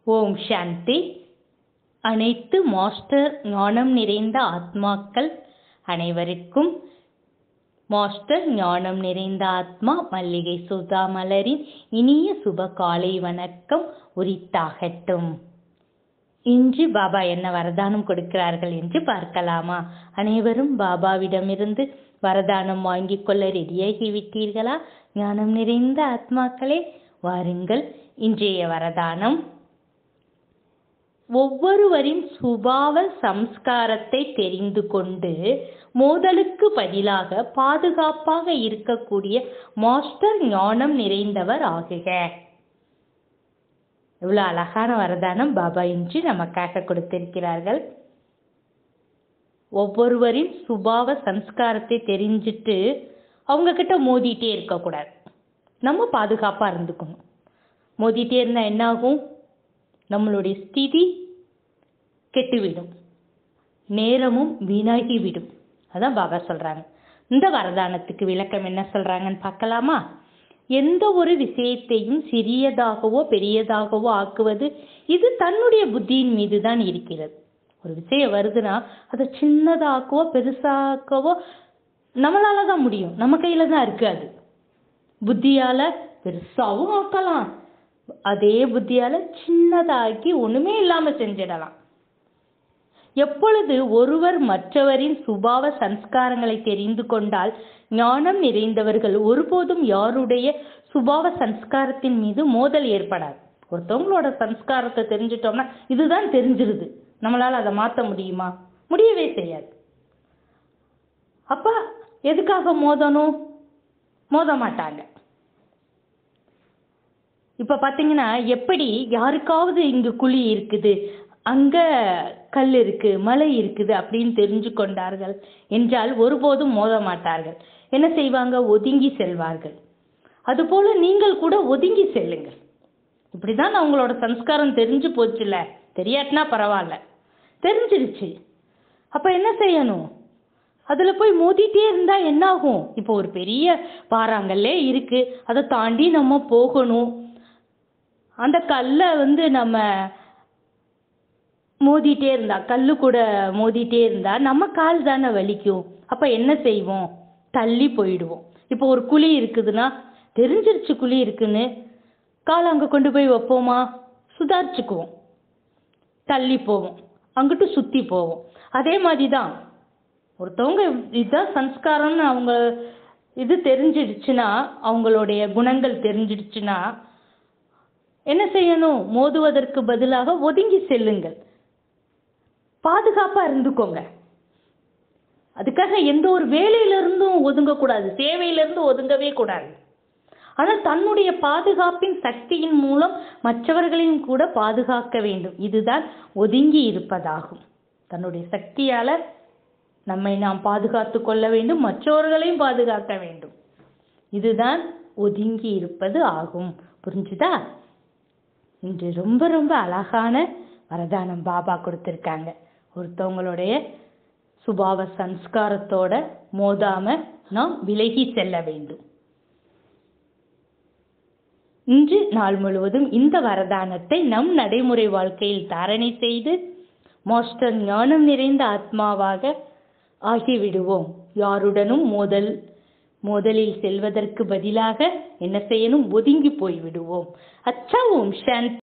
ஓம் சாந்தி அனைத்து மாஸ்டர் ஞானம் நிறைந்த ஆத்மாக்கள் அனைவருக்கும் மாஸ்டர் ஞானம் நிறைந்த ஆத்மா மல்லிகை சுதா மலரின் இனிய சுப காலை வணக்கம் உரித்தாகட்டும் இன்று பாபா என்ன வரதானம் கொடுக்கிறார்கள் என்று பார்க்கலாமா அனைவரும் பாபாவிடமிருந்து வரதானம் வாங்கிக் கொள்ள ரெடியாகி விட்டீர்களா ஞானம் நிறைந்த ஆத்மாக்களே வாருங்கள் இன்றைய வரதானம் ஒவ்வொருவரின் சுபாவ சம்ஸ்காரத்தை தெரிந்து கொண்டு மோதலுக்கு பதிலாக பாதுகாப்பாக இருக்கக்கூடிய மாஸ்டர் ஞானம் நிறைந்தவர் ஆகுக இவ்வளவு அழகான வரதானம் பாபா இன்று நமக்காக கொடுத்திருக்கிறார்கள் ஒவ்வொருவரின் சுபாவ சம்ஸ்காரத்தை தெரிஞ்சிட்டு அவங்க கிட்ட மோதிட்டே இருக்கக்கூடாது நம்ம பாதுகாப்பா இருந்துக்கணும் மோதிட்டே இருந்தா என்ன ஆகும் நம்மளுடைய ஸ்திதி கெட்டுவிடும் நேரமும் வீணாகிவிடும் அதான் பாபா சொல்றாங்க இந்த வரதானத்துக்கு விளக்கம் என்ன சொல்றாங்கன்னு பார்க்கலாமா எந்த ஒரு விஷயத்தையும் சிறியதாகவோ பெரியதாகவோ ஆக்குவது இது தன்னுடைய புத்தியின் மீது தான் இருக்கிறது ஒரு விஷயம் வருதுன்னா அதை சின்னதாக்கவோ பெருசாக்கவோ நம்மளால தான் முடியும் நம்ம கையில தான் இருக்கு அது புத்தியால பெருசாவும் ஆக்கலாம் அதே புத்தியால சின்னதாக்கி ஒண்ணுமே இல்லாம செஞ்சிடலாம் எப்பொழுது ஒருவர் மற்றவரின் சுபாவ சன்ஸ்காரங்களை தெரிந்து கொண்டால் ஞானம் நிறைந்தவர்கள் ஒருபோதும் யாருடைய சுபாவ சன்ஸ்காரத்தின் மீது மோதல் ஏற்படாது ஒருத்தவங்களோட சன்ஸ்காரத்தை தெரிஞ்சிட்டோம்னா இதுதான் தெரிஞ்சிருது நம்மளால அதை மாத்த முடியுமா முடியவே செய்யாது அப்ப எதுக்காக மோதணும் மோத மாட்டாங்க இப்ப பாத்தீங்கன்னா எப்படி யாருக்காவது இங்க குழி இருக்குது அங்க கல் இருக்கு மலை இருக்குது அப்படின்னு தெரிஞ்சு கொண்டார்கள் என்றால் ஒருபோதும் மோத மாட்டார்கள் என்ன செய்வாங்க ஒதுங்கி செல்வார்கள் அதுபோல நீங்கள் கூட ஒதுங்கி செல்லுங்கள் இப்படிதான் அவங்களோட சம்ஸ்காரம் தெரிஞ்சு போச்சுல தெரியாட்டினா பரவாயில்ல தெரிஞ்சிருச்சு அப்ப என்ன செய்யணும் அதுல போய் மோதிட்டே இருந்தா என்ன ஆகும் இப்போ ஒரு பெரிய பாறாங்கல்லே இருக்கு அதை தாண்டி நம்ம போகணும் அந்த கல்லை வந்து நம்ம மோதிட்டே இருந்தா கல்லு கூட மோதிட்டே இருந்தா நம்ம கால் தானே வலிக்கும் அப்ப என்ன செய்வோம் தள்ளி போயிடுவோம் இப்போ ஒரு குழி இருக்குதுன்னா தெரிஞ்சிருச்சு குழி இருக்குன்னு கால் அங்க கொண்டு போய் வைப்போமா சுதாரிச்சுக்குவோம் தள்ளி போவோம் அங்கிட்டு சுத்தி போவோம் அதே மாதிரி தான் ஒருத்தவங்க இதுதான் சன்ஸ்காரம்னு அவங்க இது தெரிஞ்சிடுச்சுன்னா அவங்களுடைய குணங்கள் தெரிஞ்சிடுச்சுன்னா என்ன செய்யணும் மோதுவதற்கு பதிலாக ஒதுங்கி செல்லுங்கள் பாதுகாப்பா இருந்துக்கோங்க அதுக்காக எந்த ஒரு வேலையில இருந்தும் ஒதுங்க கூடாது சேவையில இருந்து ஒதுங்கவே கூடாது ஆனால் தன்னுடைய பாதுகாப்பின் சக்தியின் மூலம் மற்றவர்களையும் கூட பாதுகாக்க வேண்டும் இதுதான் ஒதுங்கி இருப்பதாகும் தன்னுடைய சக்தியால நம்மை நாம் பாதுகாத்து கொள்ள வேண்டும் மற்றவர்களையும் பாதுகாக்க வேண்டும் இதுதான் ஒதுங்கி இருப்பது ஆகும் புரிஞ்சுதா இன்று ரொம்ப ரொம்ப அழகான வரதானம் பாபா கொடுத்திருக்காங்க ஒருத்தவங்களுடைய சுபாவ சன்ஸ்காரத்தோட மோதாம நாம் விலகி செல்ல வேண்டும் இன்று நாள் முழுவதும் இந்த வரதானத்தை நம் நடைமுறை வாழ்க்கையில் தாரணை செய்து மாஸ்டர் ஞானம் நிறைந்த ஆத்மாவாக ஆகிவிடுவோம் யாருடனும் மோதல் மோதலில் செல்வதற்கு பதிலாக என்ன செய்யணும் ஒதுங்கி போய்விடுவோம் அச்சா ஓம் சாந்தி